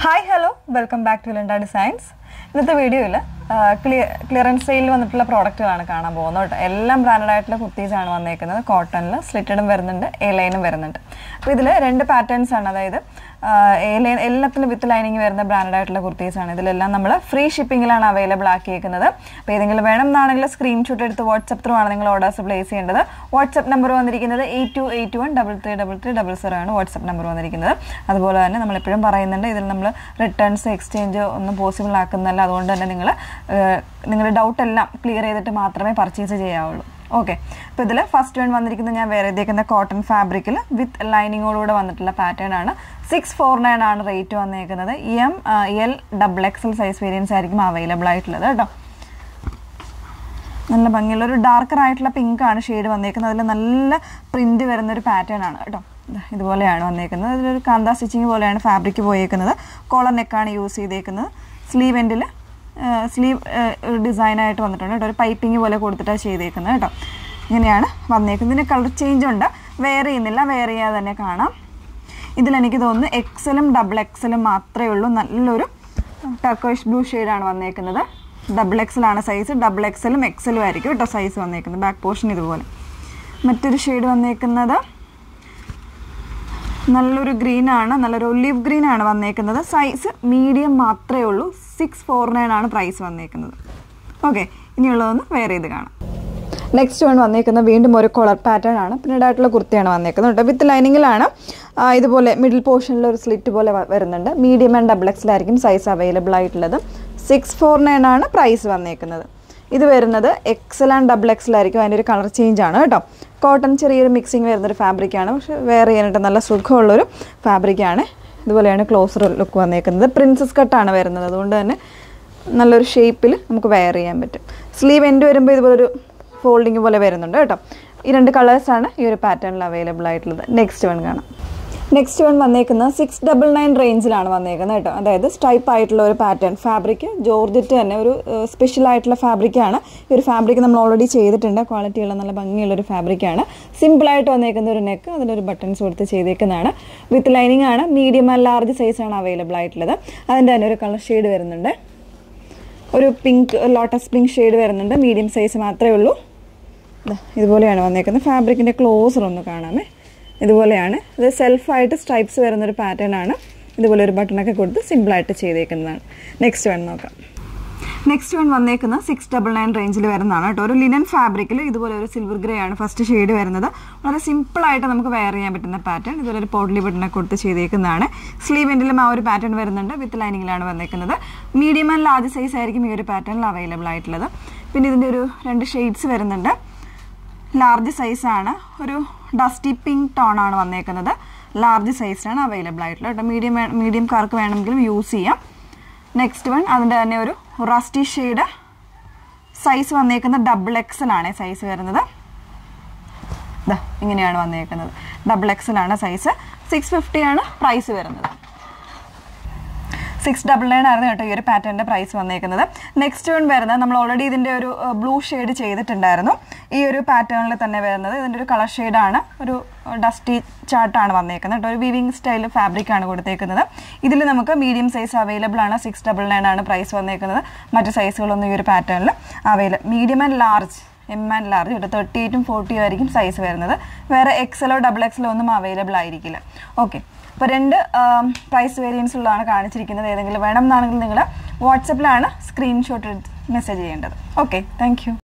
hi hello welcome back to Linda designs ഇന്നത്തെ വീഡിയോയിൽ clearance സെയിലിൽ വന്നിട്ടുള്ള പ്രോഡക്റ്റുകളാണ് കാണാൻ പോകുന്നത് കേട്ടോ എല്ലാം ബ്രാൻഡഡ് ആയിട്ടുള്ള കുർത്തീസ് ആണ് വന്നേക്കുന്നത് കോട്ടണിൽ സ്ലിറ്റഡും വരുന്നുണ്ട് എ ലൈനും വരുന്നുണ്ട് അപ്പോൾ ഇതിൽ രണ്ട് പാറ്റേൺസ് ആണ് അതായത് എ ലൈൻ എല്ലാത്തിലും വിത്ത് ലൈനിങ് വരുന്ന ബ്രാൻഡഡ് ആയിട്ടുള്ള കുർത്തീസ് ആണ് ഇതിലെല്ലാം നമ്മൾ ഫ്രീ ഷിപ്പിംഗിലാണ് അവൈലബിൾ ആക്കിയേക്കുന്നത് അപ്പോൾ ഏതെങ്കിലും വേണം എന്നാണെങ്കിൽ സ്ക്രീൻഷോട്ട് എടുത്ത് വാട്സപ്പ് ത്രൂ ആണ് നിങ്ങൾ ഓർഡേഴ്സ് പ്ലേസ് ചെയ്യേണ്ടത് വാട്സപ്പ് നമ്പർ വന്നിരിക്കുന്നത് eight two eight one double three double three double zero ആണ് വാട്സപ്പ് നമ്പർ വന്നിരിക്കുന്നത് അതുപോലെ തന്നെ നമ്മൾ എപ്പോഴും പറയുന്നുണ്ട് ഇതിൽ നമ്മൾ റിട്ടേൺസ് എക്സ്ചേഞ്ച് ഒന്നും പോസിബിൾ ആക്കുന്നതല്ല അതുകൊണ്ട് തന്നെ നിങ്ങൾ നിങ്ങളുടെ ഡൗട്ട് എല്ലാം ക്ലിയർ ചെയ്തിട്ട് മാത്രമേ പർച്ചേസ് ചെയ്യാവുള്ളൂ ഓക്കെ അപ്പോൾ ഇതിൽ ഫസ്റ്റ് വൺ വന്നിരിക്കുന്നത് ഞാൻ വേറെ ചെയ്തേക്കുന്ന കോട്ടൺ ഫാബ്രിക്കിൽ വിത്ത് ലൈനിങ്ങോടുകൂടെ വന്നിട്ടുള്ള പാറ്റേൺ ആണ് സിക്സ് ഫോർ നയൻ ആണ് റേറ്റ് വന്നേക്കുന്നത് M L double XL size variance ആയിരിക്കും അവൈലബിൾ ആയിട്ടുള്ളത് കേട്ടോ നല്ല ഭംഗിയുള്ള ഒരു ഡാർക്കർ ആയിട്ടുള്ള പിങ്ക് ആണ് ഷെയ്ഡ് വന്നേക്കുന്നത് അതിൽ നല്ല പ്രിന്റ് വരുന്ന ഒരു പാറ്റേൺ ആണ് കേട്ടോ ദാ ഇതുപോലെയാണ് വന്നേക്കുന്നത് ഇതിലൊരു കാന്ത സ്റ്റിച്ചിങ് പോലെയാണ് ഫാബ്രിക് പോയേക്കുന്നത് കോളർ നെക്കാണ് യൂസ് ചെയ്തേക്കുന്നത് സ്ലീവ് എൻഡിൽ സ്ലീവ് ഡിസൈനായിട്ട് വന്നിട്ടുണ്ട് കേട്ടോ ഒരു പൈപ്പിംഗ് പോലെ കൊടുത്തിട്ടാണ് ചെയ്തേക്കുന്നത് കേട്ടോ ഇങ്ങനെയാണ് വന്നേക്കുന്നത് ഇതിന് കളർ ചേഞ്ച് ഉണ്ട് വെയർ ചെയ്യുന്നില്ല വെയർ ചെയ്യാതെ തന്നെ കാണാം ഇതിലെനിക്ക് തോന്നുന്നു എക്സലും ഡബിൾ എക്സലും മാത്രമേ ഉള്ളൂ നല്ലൊരു ടർക്കോഷ് ബ്ലൂ ഷെയ്ഡാണ് വന്നേക്കുന്നത് ഡബിൾ എക്സലാണ് സൈസ് ഡബിൾ എക്സലും എക്സലും ആയിരിക്കും കേട്ടോ സൈസ് വന്നേക്കുന്നത് ബാക്ക് പോർഷൻ ഇതുപോലെ മറ്റൊരു ഷെയ്ഡ് വന്നേക്കുന്നത് നല്ലൊരു ഗ്രീൻ ആണ് നല്ലൊരു ഒലീവ് ഗ്രീൻ ആണ് വന്നേക്കുന്നത് സൈസ് മീഡിയം മാത്രമേ ഉള്ളൂ സിക്സ് ഫോർ നയൻ ആണ് പ്രൈസ് വന്നേക്കുന്നത് ഓക്കെ ഇനിയുള്ളതൊന്ന് വേറെ ചെയ്ത് കാണാം നെക്സ്റ്റ് വൺ വന്നേക്കുന്നത് വീണ്ടും ഒരു കൊളർ പാറ്റേൺ ആണ് പിന്നീട് ആയിട്ടുള്ള കുർത്തിയാണ് വന്നേക്കുന്നത് കേട്ടോ വിത്ത് ലൈനിങ്ങിലാണ് ഇതുപോലെ മിഡിൽ പോർഷനിൽ ഒരു സ്ലിറ്റ് പോലെ വ- വരുന്നുണ്ട് മീഡിയം ആൻഡ് ഡബിൾ എക്സിലായിരിക്കും സൈസ് അവൈലബിൾ ആയിട്ടുള്ളത് സിക്സ് ഫോർ നയൻ ആണ് പ്രൈസ് വന്നേക്കുന്നത് ഇത് വരുന്നത് എക്സൽ ആൻഡ് ഡബിൾ എക്സലായിരിക്കും അതിൻ്റെ ഒരു കളർ ചേഞ്ച് ആണ് കേട്ടോ കോട്ടൺ ചെറിയൊരു മിക്സിങ് വരുന്നൊരു ഫാബ്രിക്കാണ് പക്ഷെ വേറെ ചെയ്യാനായിട്ട് നല്ല സുഖമുള്ളൊരു ഫാബ്രിക്കാണ് ഇതുപോലെയാണ് ക്ലോസർ ലുക്ക് വന്നേക്കുന്നത് പ്രിൻസസ് കട്ടാണ് വരുന്നത് അതുകൊണ്ട് തന്നെ നല്ലൊരു ഷേപ്പിൽ നമുക്ക് വെയർ ചെയ്യാൻ പറ്റും സ്ലീവ് എൻഡ് വരുമ്പോൾ ഇതുപോലൊരു ഫോൾഡിങ് പോലെ വരുന്നുണ്ട് കേട്ടോ ഈ രണ്ട് കളേഴ്സാണ് ഈ ഒരു പാറ്റേണിൽ അവൈലബിൾ ആയിട്ടുള്ളത് നെക്സ്റ്റ് വൺ കാണാം നെക്സ്റ്റ് വൺ വന്നേക്കുന്നത് സിക്സ് ഡബിൾ നയൻ റേഞ്ചിലാണ് വന്നേക്കുന്നത് കേട്ടോ അതായത് സ്ട്രൈപ്പ് ആയിട്ടുള്ള ഒരു പാറ്റേൺ ഫാബ്രിക് ജോർജറ്റ് തന്നെ ഒരു സ്പെഷ്യൽ ആയിട്ടുള്ള ഫാബ്രിക്കാണ് ഈ ഒരു ഫാബ്രിക് നമ്മൾ ഓൾറെഡി ചെയ്തിട്ടുണ്ട് ക്വാളിറ്റിയുള്ള നല്ല ഭംഗിയുള്ള ഒരു ഫാബ്രിക്കാണ് സിമ്പിളായിട്ട് വന്നേക്കുന്ന ഒരു നെക്ക് അതിലൊരു ബട്ടൺസ് കൊടുത്ത് ചെയ്തേക്കുന്നതാണ് വിത്ത് ലൈനിങ് ആണ് മീഡിയം ആൻഡ് ലാർജ് സൈസാണ് അവൈലബിൾ ആയിട്ടുള്ളത് അതിൻ്റെ തന്നെ ഒരു കളർ ഷെയ്ഡ് വരുന്നുണ്ട് ഒരു പിങ്ക് ലോട്ടസ് പിങ്ക് ഷെയ്ഡ് വരുന്നുണ്ട് മീഡിയം സൈസ് മാത്രമേ ഉള്ളൂ ദാ ഇതുപോലെയാണ് വന്നേക്കുന്നത് ഫാബ്രിക്കിൻ്റെ ക്ലോസർ ഒന്ന് കാണാമേ ഇതുപോലെയാണ് ഇത് സെൽഫായിട്ട് സ്ട്രൈപ്സ് വരുന്നൊരു പാറ്റേൺ ആണ് ഇതുപോലെ ഒരു ബട്ടണൊക്കെ കൊടുത്ത് സിമ്പിളായിട്ട് ചെയ്തേക്കുന്നതാണ് നെക്സ്റ്റ് വൺ നോക്കാം നെക്സ്റ്റ് വൺ വന്നേക്കുന്ന സിക്സ് ഡബിൾ നയൻ റേഞ്ചിൽ വരുന്നതാണ് കേട്ടോ ഒരു ലിനൻ ഫാബ്രിക്കിൽ ഇതുപോലെ ഒരു സിൽവർ ഗ്രേ ആണ് ഫസ്റ്റ് ഷെയ്ഡ് വരുന്നത് വളരെ സിമ്പിളായിട്ട് നമുക്ക് വെയർ ചെയ്യാൻ പറ്റുന്ന പാറ്റേൺ ഇതുപോലെ ഒരു പോട്ട്ലി ബട്ടണൊക്കെ കൊടുത്ത് ചെയ്തേക്കുന്നതാണ് സ്ലീവിൻ്റെലും ആ ഒരു പാറ്റേൺ വരുന്നുണ്ട് വിത്ത് ലൈനിങ്ങിലാണ് വന്നേക്കുന്നത് മീഡിയം ആൻഡ് ലാർജ് സൈസ് ആയിരിക്കും ഈ ഒരു പാറ്റേണിൽ അവൈലബിൾ ആയിട്ടുള്ളത് പിന്നെ ഇതിൻ്റെ ഒരു രണ്ട് ഷെയ്ഡ്സ് വരുന്നുണ്ട് ലാർജ് സൈസാണ് ഒരു ഡസ്റ്റി പിങ്ക് ടോൺ ആണ് വന്നേക്കുന്നത് ലാർജ് സൈസിലാണ് അവൈലബിൾ ആയിട്ടുള്ളത് കേട്ടോ മീഡിയം മീഡിയം കാർക്ക് വേണമെങ്കിലും യൂസ് ചെയ്യാം നെക്സ്റ്റ് വൺ അതിൻ്റെ തന്നെ ഒരു റസ്റ്റി ഷെയ്ഡ് സൈസ് വന്നേക്കുന്ന ഡബിൾ എക്സൽ ആണ് സൈസ് വരുന്നത് ദാ ഇങ്ങനെയാണ് വന്നേക്കുന്നത് ഡബിൾ എക്സൽ ആണ് സൈസ് സിക്സ് ഫിഫ്റ്റി ആണ് പ്രൈസ് വരുന്നത് സിക്സ് ഡബിൾ നയൻ ആയിരുന്നു കേട്ടോ ഈ ഒരു പാറ്റേണിൻ്റെ പ്രൈസ് വന്നേക്കുന്നത് നെക്സ്റ്റ് വൺ വരുന്നത് നമ്മൾ ഓൾറെഡി ഇതിൻ്റെ ഒരു ബ്ലൂ ഷെയ്ഡ് ചെയ്തിട്ടുണ്ടായിരുന്നു ഈ ഒരു പാറ്റേണിൽ തന്നെ വരുന്നത് ഇതിൻ്റെ ഒരു കളർ ഷെയ്ഡാണ് ഒരു ഡസ്റ്റി ചാർട്ടാണ് വന്നേക്കുന്നത് കേട്ടോ ഒരു വിവിങ് സ്റ്റൈൽ ഫാബ്രിക് ആണ് കൊടുത്തേക്കുന്നത് ഇതിൽ നമുക്ക് മീഡിയം സൈസ് അവൈലബിൾ ആണ് സിക്സ് ഡബിൾ നയൻ ആണ് പ്രൈസ് വന്നേക്കുന്നത് മറ്റു സൈസുകളൊന്നും ഈ ഒരു പാറ്റേണിൽ available medium and large M and large കേട്ടോ തേർട്ടി എയ്റ്റും ഫോർട്ടിയും ആയിരിക്കും സൈസ് വരുന്നത് വേറെ എക്സലോ ഡബിൾ എക്സലോ ഒന്നും അവൈലബിൾ ആയിരിക്കില്ല ഓക്കെ അപ്പോൾ രണ്ട് പ്രൈസ് വേരിയൻസ് ഉള്ളതാണ് കാണിച്ചിരിക്കുന്നത് ഏതെങ്കിലും വേണം എന്നാണെങ്കിൽ നിങ്ങൾ വാട്സപ്പിലാണ് സ്ക്രീൻഷോട്ട് എടുത്ത് മെസ്സേജ് ചെയ്യേണ്ടത് ഓക്കെ താങ്ക്